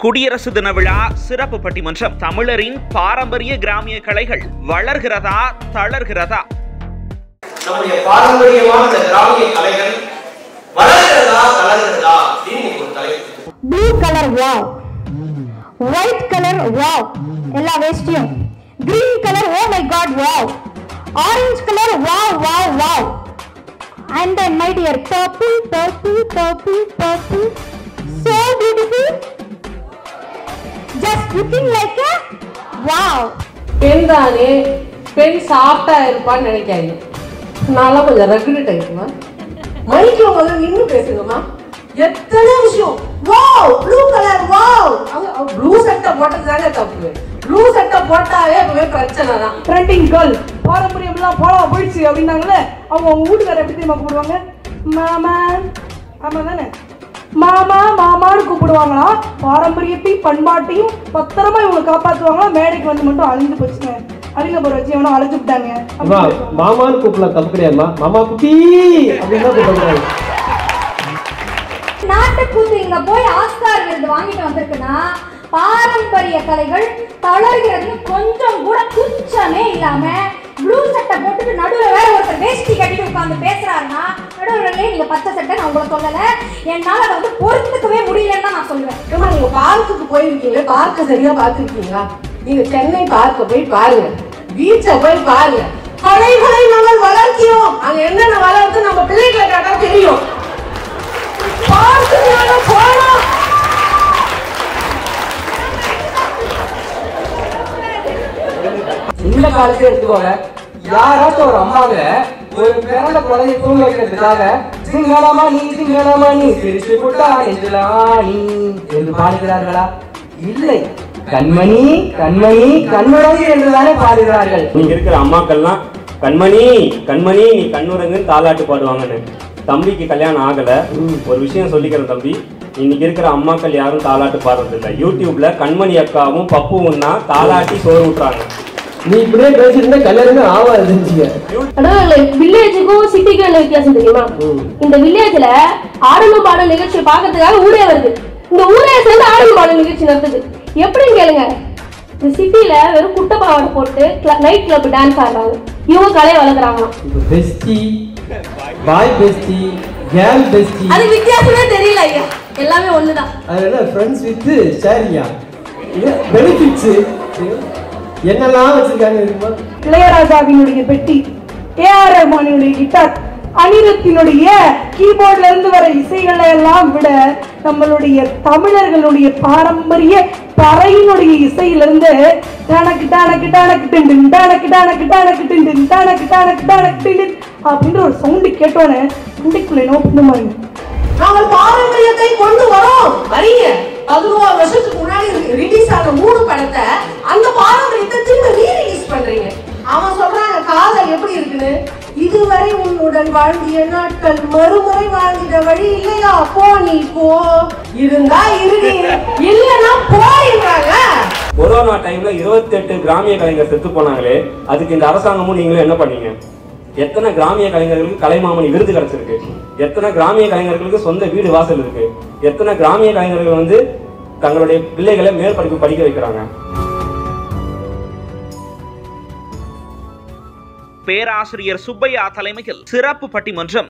குடியரசு தின விழா சிறப்பு பட்டிமன்றம் தமிழரின் பாரம்பரிய கிராமிய கலைகள் வளர்கிறதா தளர்கிறதா நம்முடைய பாரம்பரியமான இந்த கிராமிய கலைகள் வளர்கிறதா தளர்கிறதா அப்படின்னு இன்னைக்கு ஒரு தலைப்பு blue colour wow white colour wow எல்லா வேஷ்டியும் green colour oh my God wow orange colour wow wow wow and then my dear purple purple purple purple so beautiful just looking like a wow பெண் தானே பெண் சாஃப்டா இருப்பான்னு நினைக்காதீங்க நான்லாம் கொஞ்சம் ரகுடு டைப்மா மைக்ல முதல்ல இன்னும் பேசுங்கம்மா எத்தனை விஷயம் wow blue colour wow blue சட்டை போட்டது தானே தப்பு ப்ளூ சட்டை போட்டாவே எப்பவுமே பிரச்சனை தான் ட்ரெண்டிங் கேர்ள் பாரம்பரியம்லாம் போலாம் போயிடுச்சு அப்படின்னாங்களே அவங்க அவங்க வீட்டுக்கார எப்படி தெரியுமா கூப்பிடுவாங்க மாமா ஆமா தானே மாமா மாமான்னு கூப்பிடுவாங்களாம் பாரம்பரியத்தையும் பண்பாட்டையும் பத்திரமா இவங்க காப்பாத்துவாங்களாம் மேடைக்கு வந்து மட்டும் அழிஞ்சு போச்சுங்க அழில போற வச்சு எவனோ அழைச்சு விட்டாங்க அம்மா மாமான்னு கூப்பிடலாம் தப்பு கிடையாதுமா மாமா குட்டி அப்படின்னு தான் கூப்பிடுறாங்க நாட்டுக்கூத்து இங்க போய் ஆஸ்கார் விருது வாங்கிட்டு வந்திருக்குன்னா பாரம்பரிய கலைகள் தளர்கிறதுன்னு கொஞ்சம் கூட குச்சமே இல்லாம ப்ளூ சட்டை போட்டுட்டு நடுவுல வேற ஒருத்தர் வேஷ்டி கட்டிட்டு உட்கார்ந்து பேசுறாருன்னா நடுவுலயே நீங்க பச்சை சட்டை நான் உங்களை சொல்லல என்னால அதை வந்து பொறுத்துக்கவே முடியலன்னு தான் நான் சொல்லுவேன் ஏம்மா நீங்க பார்க்குக்கு போயிருக்கீங்க பார்க்க சரியா பார்த்துருக்கீங்களா நீங்க சென்னை பார்க்க போய் பாருங்க பீச்சை போய் பாருங்க கலைகளை நாங்கள் வளர்க்கிறோம் அங்க என்னென்ன வளர்த்து நம்ம பிள்ளைகளை கேட்டா தெரியும் பார்க்குக்கு நாங்க போனோம் இந்த காலத்துல எடுத்துக்கோங்க யாராச்சும் ஒரு அம்மாங்க ஒரு பிறந்த குழந்தைய தூங்க வைக்கிறதுக்காக சிங்களமா நீ சிங்களமா நீ பிரிச்சு புட்டா நெஞ்சிலாணி என்று பாடுகிறார்களா இல்லை கண்மணி கண்மணி கண்ணுறங்கு என்றுதானே பாடுகிறார்கள் நீங்க இருக்கிற அம்மாக்கள்லாம் கண்மணி கண்மணி நீ கண்ணுறங்குன்னு தாலாட்டு பாடுவாங்கன்னு தம்பிக்கு கல்யாணம் ஆகல ஒரு விஷயம் சொல்லிக்கிறேன் தம்பி இன்னைக்கு இருக்கிற அம்மாக்கள் யாரும் தாலாட்டு பாடுறது இல்ல யூடியூப்ல கண்மணி அக்காவும் பப்புவும்னா தாலாட்டி சோறு விட்டுறாங்க நீ இப்படியே பேசியிருந்தா கல்யாணமே ஆகாது தெரிஞ்சுக்க வில்லேஜுக்கும் சிட்டிக்கும் என்ன வித்தியாசம் தெரியுமா இந்த வில்லேஜ்ல ஆடலும் பாடல் நிகழ்ச்சியை பார்க்கறதுக்காக ஊரே வருது இந்த ஊரே சேர்ந்து ஆடலும் பாடல் நிகழ்ச்சி நடத்துது எப்படின்னு கேளுங்க இந்த சிட்டில வெறும் குட்டை பாவாடை போட்டு நைட் கிளப் டான்ஸ் ஆடுறாங்க இவங்க கலையை வளர்க்குறாங்களாம் bestie boy bestie girl bestie அது வித்தியாசமே தெரியல ஐயா எல்லாமே ஒண்ணுதான் அது என்ன ஃப்ரெண்ட்ஸ் வித் ஷேரியா பெனிஃபிட்ஸ் என்னெல்லாம் வச்சிருக்காங்க தெரியுமா இளையராஜாவினுடைய பெட்டி ஏஆர் ரஹ்மானினுடைய கிட்டார் அனிருத்தினுடைய கீபோர்ட்ல இருந்து வர இசைகளை எல்லாம் விட நம்மளுடைய தமிழர்களுடைய பாரம்பரிய பறையினுடைய இசையிலிருந்து டனக்கு டனக்கு டனக்கு டிண்டின் டனக்கு டனக்கு டனக்கு டிண்டின் டனக்கு டனக்கு டனக்கு டிண்டின் அப்படின்ற ஒரு சவுண்டு கேட்டோன்னே சண்டைக்குள்ள என்ன பண்ண மாதிரி நாங்கள் பாரம்பரியத்தை கொண்டு வரோம் வரீங்க பதினோரு வருஷத்துக்கு முன்னாடி ரிலீஸ் ஆன மூணு படத்தை அந்த பாரம்பரியத்தை திரும்ப ரீ ரிலீஸ் பண்றீங்க அவன் சொல்றாங்க காதல் எப்படி இருக்குன்னு இதுவரை உன்னுடன் வாழ்ந்திய நாட்கள் மறுமுறை வாழ்ந்திட வழி இல்லையா போ நீ போ இருந்தா இருடி இல்லைன்னா போயிடுறாங்க கொரோனா டைம்ல 28 கிராமிய கலைஞர் செத்து போனாங்களே அதுக்கு இந்த அரசாங்கமும் நீங்களும் என்ன பண்ணீங்க எத்தனை கிராமிய கலைஞர்களுக்கு கலைமாமணி விருது கிடைச்சிருக்கு எத்தனை கிராமிய கலைஞர்களுக்கு சொந்த வீடு வாசல் இருக்கு எத்தனை கிராமிய கலைஞர்கள் வந்து தங்களுடைய பிள்ளைகளை மேற்படிப்பு படிக்க வைக்கிறாங்க பேராசிரியர் சுப்பையா தலைமையில் சிறப்பு பட்டிமன்றம்